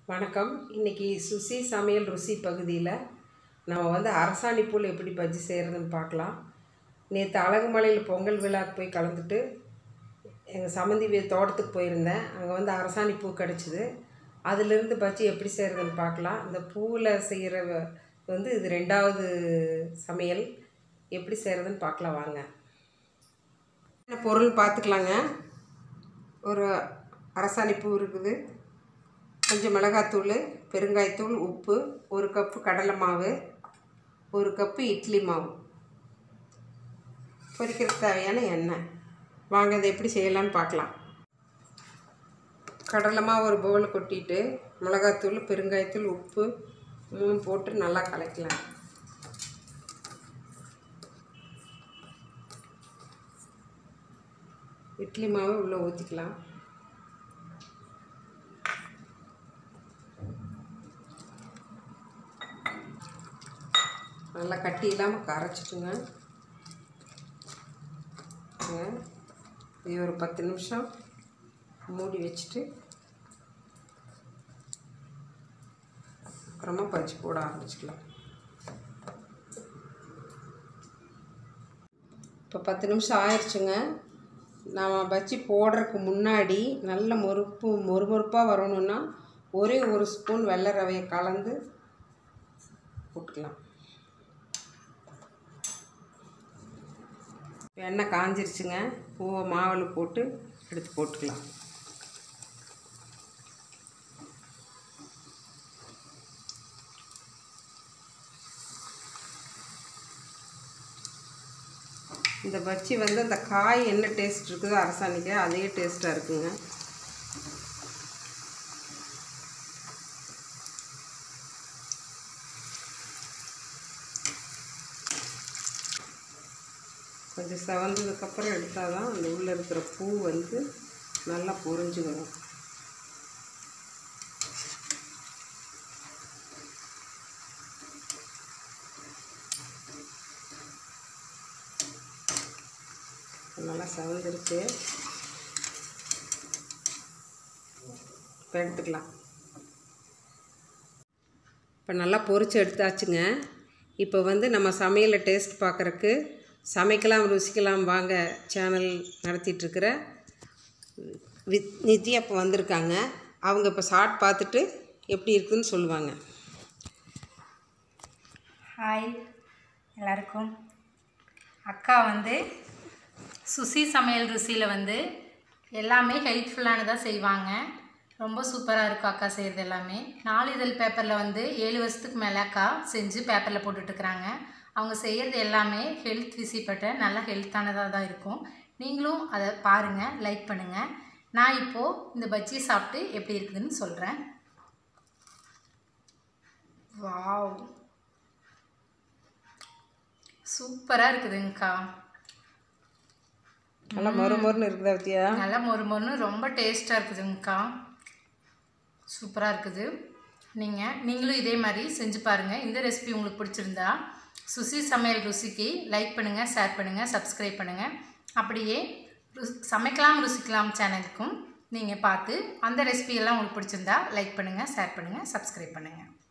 வணக்கம் இன்னைக்கு சுசி சமையல் ருசி பகுதியில் நம்ம வந்து அரசாணி பூல் எப்படி பஜ்ஜி செய்கிறதுன்னு பார்க்கலாம் நேற்று அழகுமலையில் பொங்கல் விழாக்கு போய் கலந்துட்டு எங்கள் சம்மந்தி வீ தோட்டத்துக்கு போயிருந்தேன் அங்கே வந்து அரசாணி பூ கிடச்சிது அதிலிருந்து பஜ்ஜி எப்படி செய்கிறதுன்னு பார்க்கலாம் இந்த பூவில் செய்கிற வ- வந்து இது ரெண்டாவது சமையல் எப்படி செய்கிறதுன்னு பார்க்கலாம் வாங்க என்ன பொருள் பார்த்துக்கலாங்க ஒரு அரசாணி பூ இருக்குது கொஞ்சம் மிளகாத்தூள் பெருங்காயத்தூள் உப்பு ஒரு கப்பு கடலை மாவு ஒரு கப்பு இட்லி மாவு பொரிக்கிறதுக்கு தேவையான எண்ணெய் வாங்க இதை எப்படி செய்யலாம்னு பார்க்கலாம் கடலை மாவு ஒரு பவுலில் கொட்டிட்டு மிளகாத்தூள் பெருங்காயத்தூள் உப்பு மூணு போட்டு நல்லா கலக்கலாம் இட்லி மாவை உள்ளே ஊற்றிக்கலாம் நல்லா கட்டி இல்லாமல் கரைச்சிட்டுங்க இங்க இது ஒரு பத்து நிமிஷம் மூடி வச்சுட்டு அப்புறமா பறிச்சு போட ஆரம்பிச்சுக்கலாம் இப்போ பத்து நிமிஷம் ஆயிடுச்சுங்க நாம் பஜ்ஜி போடுறதுக்கு முன்னாடி நல்ல மொறுப்பு மொறுமொறுப்பாக வரணும்னா ஒரே ஒரு ஸ்பூன் வெள்ளை ரவையை கலந்து போட்டுக்கலாம் எண்ணெய் காஞ்சிருச்சுங்க பூவை மாவில் போட்டு எடுத்து போட்டுக்கலாம் இந்த பஜ்ஜி வந்து அந்த காய் என்ன டேஸ்ட் இருக்குதோ அரசாணிக்கு அதே டேஸ்ட்டாக இருக்குங்க கொஞ்சம் செவந்ததுக்கப்புறம் எடுத்தால் தான் அந்த உள்ளே இருக்கிற பூ வந்து நல்லா பொரிஞ்சு வரும் நல்லா செவந்துருச்சு இப்போ எடுத்துக்கலாம் இப்போ நல்லா பொரிச்சு எடுத்தாச்சுங்க இப்போ வந்து நம்ம சமையலை டேஸ்ட் பார்க்குறக்கு சமைக்கலாம் ருசிக்கலாம் வாங்க சேனல் நடத்திட்டுருக்கிற வித் நித்யா இப்போ வந்திருக்காங்க அவங்க இப்போ ஷார்ட் பார்த்துட்டு எப்படி இருக்குதுன்னு சொல்லுவாங்க ஹாய் எல்லாருக்கும் அக்கா வந்து சுசி சமையல் ருசியில் வந்து எல்லாமே ஹெல்ப்ஃபுல்லானதாக செய்வாங்க ரொம்ப சூப்பராக இருக்கும் அக்கா செய்கிறது எல்லாமே நாளிதழ் பேப்பரில் வந்து ஏழு வருஷத்துக்கு மேலே அக்கா செஞ்சு பேப்பரில் போட்டுட்ருக்குறாங்க அவங்க செய்கிறது எல்லாமே ஹெல்த் விசிப்பட்ட நல்லா ஹெல்த்தானதாக தான் இருக்கும் நீங்களும் அதை பாருங்கள் லைக் பண்ணுங்கள் நான் இப்போது இந்த பஜ்ஜி சாப்பிட்டு எப்படி இருக்குதுன்னு சொல்கிறேன் வாவ் சூப்பராக இருக்குதுங்கக்கா நல்லா மொறு மொறுன்னு இருக்குதா வித்தியா நல்லா மொறு மொறுன்னு ரொம்ப டேஸ்ட்டாக இருக்குதுங்கக்கா சூப்பராக இருக்குது நீங்கள் நீங்களும் இதே மாதிரி செஞ்சு பாருங்கள் இந்த ரெசிபி உங்களுக்கு பிடிச்சிருந்தா சுசி சமையல் ருசிக்கு லைக் பண்ணுங்கள் ஷேர் பண்ணுங்கள் சப்ஸ்கிரைப் பண்ணுங்கள் அப்படியே ருஸ் சமைக்கலாம் ருசிக்கலாம் சேனலுக்கும் நீங்கள் பார்த்து அந்த ரெசிபி எல்லாம் உங்களுக்கு பிடிச்சிருந்தா லைக் பண்ணுங்கள் ஷேர் பண்ணுங்கள் சப்ஸ்கிரைப் பண்ணுங்கள்